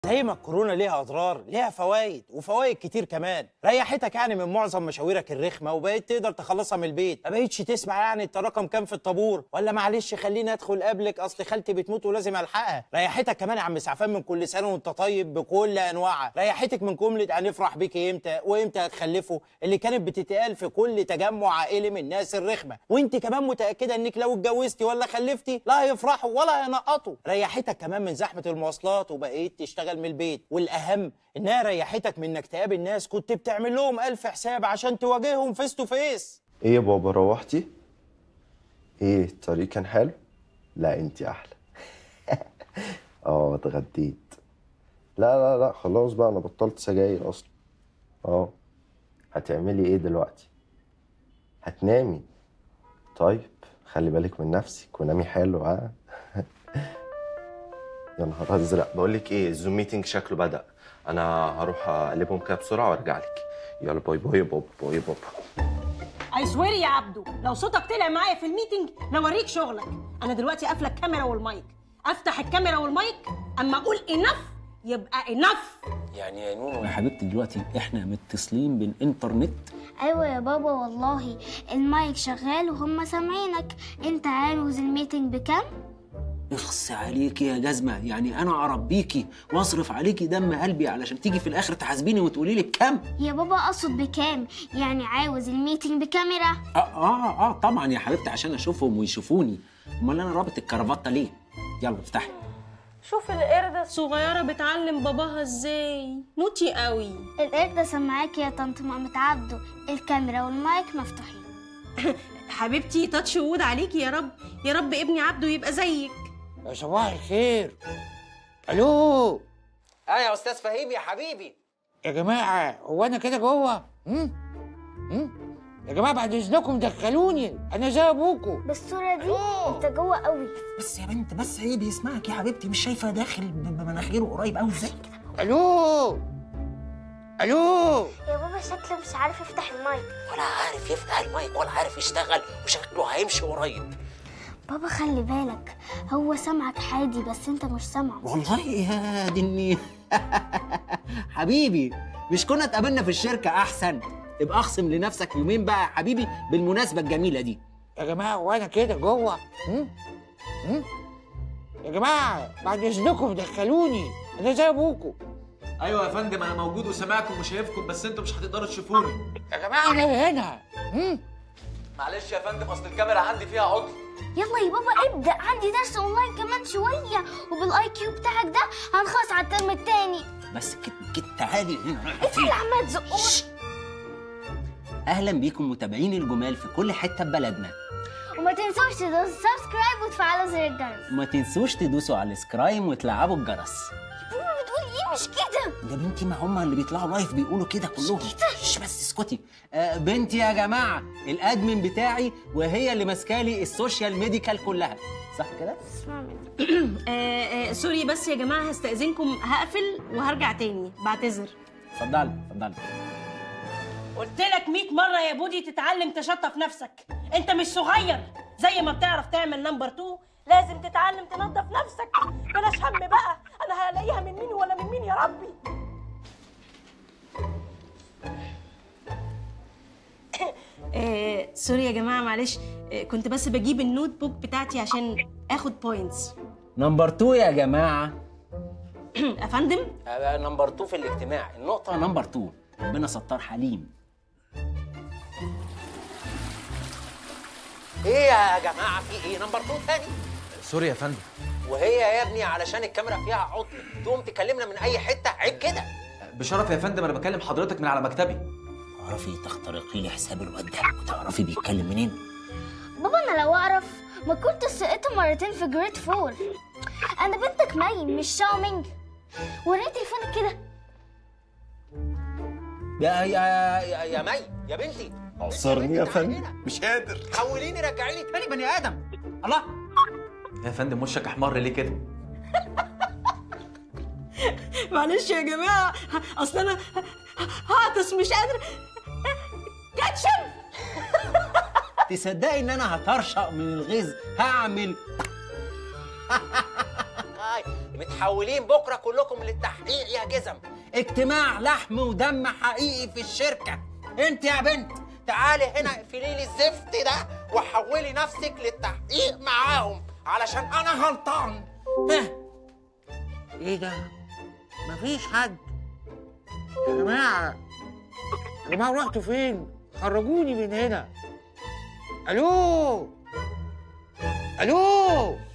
زي ما الكورونا ليها اضرار ليها فوائد وفوائد كتير كمان ريحتك يعني من معظم مشاويرك الرخمه وبقيت تقدر تخلصها من البيت ما بقيتش تسمع يعني انت رقم كام في الطابور ولا معلش خليني ادخل قبلك اصل خالتي بتموت ولازم الحقها ريحتك كمان يا عم سعفان من كل سنه وانت طيب بكل انواعها ريحتك من جمله هنفرح بيك امتى وامتى هتخلفوا اللي كانت بتتقال في كل تجمع عائلي من الناس الرخمه وانت كمان متاكده انك لو اتجوزتي ولا خلفتي لا هيفرحوا ولا هينقطوا ريحتك كمان من زحمه المواصلات وبقيت تشتغل من البيت والاهم انها ريحتك من انك تقابل ناس كنت بتعمل لهم الف حساب عشان تواجههم فيس تو فيس ايه يا بابا روحتي ايه الطريق كان حلو لا انتي احلى اه اتغديت لا لا لا خلاص بقى انا بطلت سجاير اصلا اه هتعملي ايه دلوقتي هتنامي طيب خلي بالك من نفسك ونامي حلو ها يا نهار ازرق بقول لك ايه الزوم ميتنج شكله بدأ انا هروح اقلبهم كده بسرعه وارجع لك يلا باي باي يا بابا باي يا بابا اي سوير يا عبدو لو صوتك طلع معايا في الميتنج لوريك شغلك انا دلوقتي قافله الكاميرا والمايك افتح الكاميرا والمايك اما اقول انف يبقى انف يعني يا نونو يا حبيبتي دلوقتي احنا متصلين بالانترنت ايوه يا بابا والله المايك شغال وهم سامعينك انت عاوز الميتنج بكام اخص عليكي يا جزمه يعني انا اربيكي واصرف عليكي دم قلبي علشان تيجي في الاخر تحاسبيني وتقولي لي بكام يا بابا اقصد بكام يعني عاوز الميتنج بكاميرا اه اه اه طبعا يا حبيبتي عشان اشوفهم ويشوفوني امال انا رابط الكرافته ليه يلا افتحي شوف القردة الصغيرة بتعلم باباها ازاي نوتي قوي القردة سامعاك يا طنط مامة عبده الكاميرا والمايك مفتوحين حبيبتي تاتش وود عليكي يا رب يا رب ابني عبده يبقى زيك يا صباح الخير الو اه يا استاذ فهيم يا حبيبي يا جماعه هو انا كده جوه هم؟ هم؟ يا جماعه بعد اذنكم دخلوني انا زي ابوكم بالصورة دي انت جوه قوي بس يا بنت بس ايه بيسمعك يا حبيبتي مش شايفه داخل ب- بمناخيره قريب قوي ازاي الو الو يا بابا شكله مش عارف يفتح المايك ولا عارف يفتح المايك ولا عارف يشتغل وشكله هيمشي قريب بابا خلي بالك هو سامعك عادي بس انت مش سامعه والله يا دني حبيبي مش كنا اتقابلنا في الشركة أحسن ابقى اخصم لنفسك يومين بقى يا حبيبي بالمناسبة الجميلة دي يا جماعه وانا كده جوه هم؟ هم؟ يا جماعه بعد اذنكم دخلوني انا زي ابوكم ايوه يا فندم انا موجود وسامعكم وشايفكم بس انتوا مش هتقدروا تشوفوني يا جماعه انا هنا هم؟ معلش يا فندم اصل الكاميرا عندي فيها عطل يلا يا بابا ابدا عندي درس اونلاين كمان شويه وبالاي كيو بتاعك ده هنخلص على الترم التاني بس كده كده تعالي هنا انت اللي عمال تزقوني اهلا بيكم متابعين الجمال في كل حتة في بلدنا وما تنسوش تدوسوا سبسكرايب وتفعلوا زر الجرس وما تنسوش تدوسوا على السكرايم وتلعبوا الجرس بابا بتقول ايه مش كده يا بنتي ما هم اللي بيطلعوا لايف بيقولوا كده كلهم شش بس اسكتي آه بنتي يا جماعه الادمن بتاعي وهي اللي ماسكالي السوشيال ميديكال كلها صح كده اسمع مني آه آه سوري بس يا جماعة هستأذنكم هقفل وهرجع تاني بعتذر اتفضلي اتفضلي قلت لك 100 مرة يا بودي تتعلم تشطف نفسك انت مش صغير زي ما بتعرف تعمل نمبر 2 لازم تتعلم تنظف نفسك بلاش هم بقى انا هلاقيها من مين ولا من مين يا ربي آه سوري يا جماعة معلش آه كنت بس بجيب النوت بوك بتاعتي عشان اخد بوينتس نمبر 2 يا جماعه افندم آه نمبر 2 في الاجتماع النقطه نمبر 2 ربنا ستار حليم ايه يا جماعه في ايه نمبر 2 تاني سوري يا فندم وهي يا ابني علشان الكاميرا فيها عطل تقوم تكلمنا من اي حته عيب كده بشرف يا فندم انا بكلم حضرتك من على مكتبي تعرفي تخترقي لي حساب الواد ده وتعرفي بيتكلم منين بابا انا لو اعرف ما كنت سقطت مرتين في جريد فور انا بنتك مي مش شاومينج وريني تليفونك كده يا يا يا, يا مي يا بنتي عصرني يا تعالي فندم هنا. مش قادر حوليني رجعيني تاني بني ادم الله يا فندم وشك احمر ليه كده معلش يا جماعة اصل انا هعطس مش قادر كاتشب تصدقي ان انا هطرشق من الغيظ هعمل متحولين بكره كلكم للتحقيق يا جزم اجتماع لحم ودم حقيقي في الشركه انت يا بنت تعالي هنا اقفلي لي الزفت ده وحولي نفسك للتحقيق معاهم علشان انا غلطان ها ايه ده مفيش حد يا جماعه يا جماعه رحتوا فين خرجوني من هنا الو الو